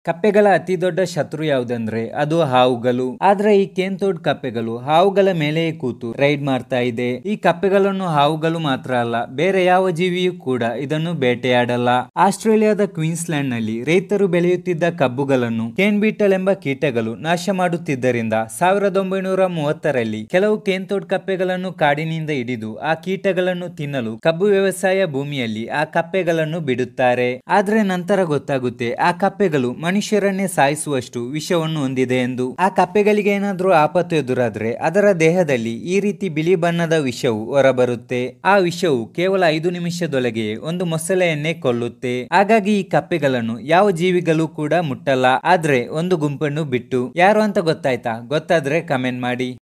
ಕಪ್ಪೆಗಳ ಅತಿ ದೊಡ್ಡ ಶತ್ರು ಯಾವುದಂದ್ರೆ ಅದು ಹಾವುಗಳು ಆದ್ರೆ ಈ ಕೇಂತೋಡ್ ಕಪ್ಪೆಗಳು ಹಾವುಗಳ ಮೇಲೆಯೇ ಕೂತು ರೈಡ್ ಮಾಡ್ತಾ ಇದೆ ಈ ಕಪ್ಪೆಗಳನ್ನು ಹಾವುಗಳು ಮಾತ್ರ ಅಲ್ಲ ಬೇರೆ ಯಾವ ಜೀವಿಯೂ ಕೂಡ ಇದನ್ನು ಬೇಟೆಯಾಡಲ್ಲ ಆಸ್ಟ್ರೇಲಿಯಾದ ಕ್ವೀನ್ಸ್ಲ್ಯಾಂಡ್ ನಲ್ಲಿ ರೈತರು ಬೆಳೆಯುತ್ತಿದ್ದ ಕಬ್ಬುಗಳನ್ನು ಕೇನ್ ಬೀಟಲ್ ಎಂಬ ಕೀಟಗಳು ನಾಶ ಮಾಡುತ್ತಿದ್ದರಿಂದ ಸಾವಿರದ ಒಂಬೈನೂರ ಮೂವತ್ತರಲ್ಲಿ ಕೆಲವು ಕೇಂತೋಡ್ ಕಪ್ಪೆಗಳನ್ನು ಕಾಡಿನಿಂದ ಹಿಡಿದು ಆ ಕೀಟಗಳನ್ನು ತಿನ್ನಲು ಕಬ್ಬು ವ್ಯವಸಾಯ ಭೂಮಿಯಲ್ಲಿ ಆ ಕಪ್ಪೆಗಳನ್ನು ಬಿಡುತ್ತಾರೆ ಆದ್ರೆ ನಂತರ ಗೊತ್ತಾಗುತ್ತೆ ಆ ಕಪ್ಪೆಗಳು ಮನುಷ್ಯರನ್ನೇ ಸಾಯಿಸುವಷ್ಟು ವಿಷವನ್ನು ಹೊಂದಿದೆ ಎಂದು ಆ ಕಪ್ಪೆಗಳಿಗೆ ಏನಾದ್ರೂ ಆಪತ್ತು ಎದುರಾದ್ರೆ ಅದರ ದೇಹದಲ್ಲಿ ಈ ರೀತಿ ಬಿಳಿ ಬಣ್ಣದ ವಿಷವು ಹೊರಬರುತ್ತೆ ಆ ವಿಷವು ಕೇವಲ ಐದು ನಿಮಿಷದೊಳಗೆ ಒಂದು ಮೊಸಳೆಯನ್ನೇ ಕೊಲ್ಲುತ್ತೆ ಹಾಗಾಗಿ ಈ ಕಪ್ಪೆಗಳನ್ನು ಯಾವ ಜೀವಿಗಳು ಕೂಡ ಮುಟ್ಟಲ್ಲ ಆದ್ರೆ ಒಂದು ಗುಂಪನ್ನು ಬಿಟ್ಟು ಯಾರು ಅಂತ ಗೊತ್ತಾಯ್ತಾ ಗೊತ್ತಾದ್ರೆ ಕಮೆಂಟ್ ಮಾಡಿ